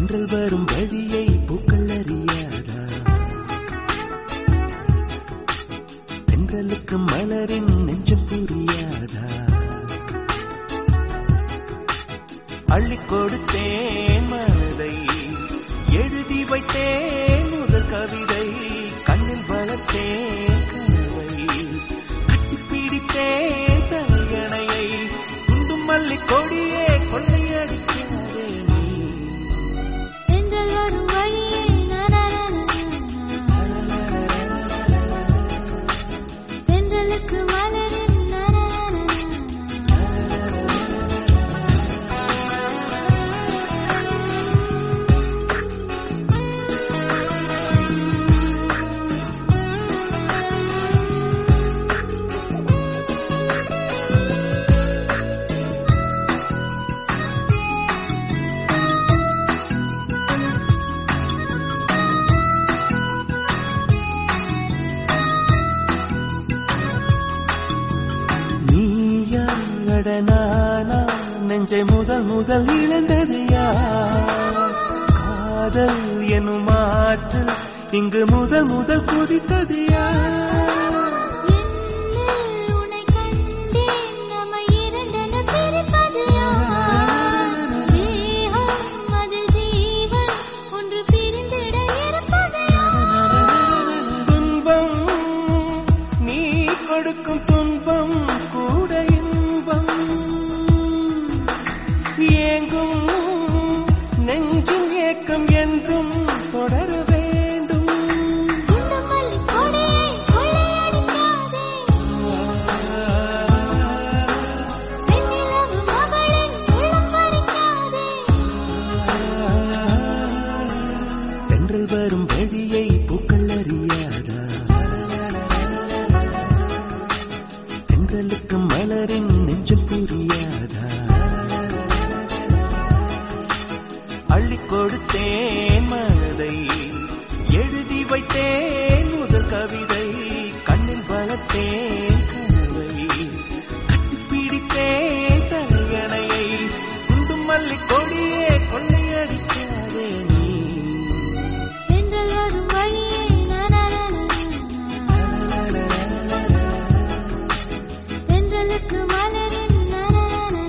தென்றல் வரும் வழியை பூக்கள் அறியாதா தென்றலுக்கு மலரின் நெஞ்சம் புரியாதா அள்ளி கொடுத்தேன் மனதை எழுதி வைத்தேன் முதல் கவிதை கண்ணில் வளர்த்தேன் கனவை கட்டிப்பிடித்தேன் தலையணையை குண்டும் மல்லி கொடியே கொள்ளையடிக்காதே நீ தென்றல் வரும் வழியே நனனனனன. தென்றலுக்கு மலரின் நனனனனன. நீயாங்கட நானா நெஞ்சை முதல் முதல் இழந்தது யார் காதல் எனும் ஆற்றல் இங்கு முதல் முதல் குதித்தது யார் என்னில் உன்னை கண்டேன், நம்மை இரண்டென பிரிப்பது யார்? தேகம் அதில் ஜீவன், ஒன்று பிரிந்திட இருப்பது யார்? துன்பம் நீ கொடுக்கும் துன்பம் கூட இன்பம் ஏங்கும் நெஞ்சும் ஏக்கம் என்றும் தொடர வேண்டும் குண்டும் மல்லி கொடியை கொள்ளையடிக்காதே. வெண்ணிலவு மகளின் உள்ளம் பறிக்காதே. தென்றல் வரும் வழியை பூக்கள் அறியாதா தென்றலுக்கு மலரின் நெஞ்சம் புரியாதா அள்ளி கொடுத்தேன் மனதை எழுதி வைத்தேன் முதல் கவிதை கண்ணில் வளர்த்தேன் கனவை கட்டிப்பிடித்தேன் தலையணையை குண்டும் மல்லி கொடியே கொள்ளையடிக்காதே நீ தென்றல் வரும் வழியே நனனனனன. தென்றலுக்கு மலரின் நனனனனன.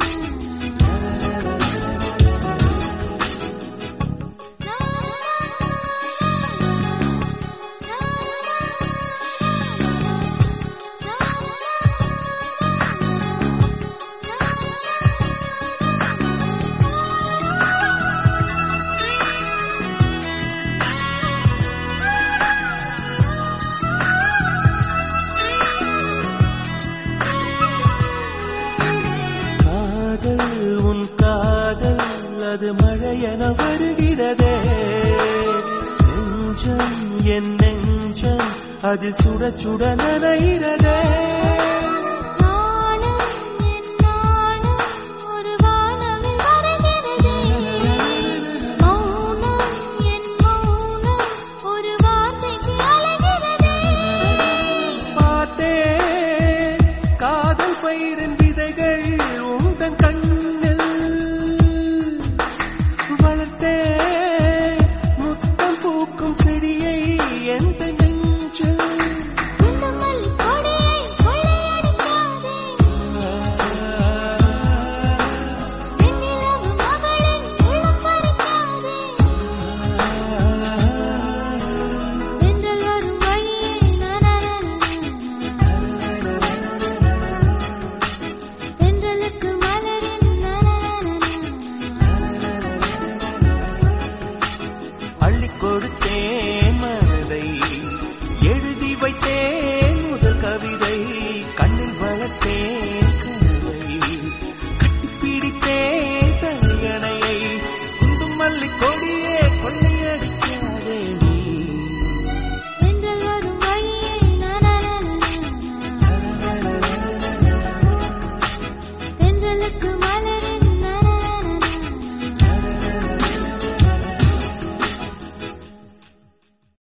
காதல் உன் காதல் அது மழையென வருகிறதே நெஞ்சம் என் நெஞ்சம் அதில் சுட சுட நனைகிறதே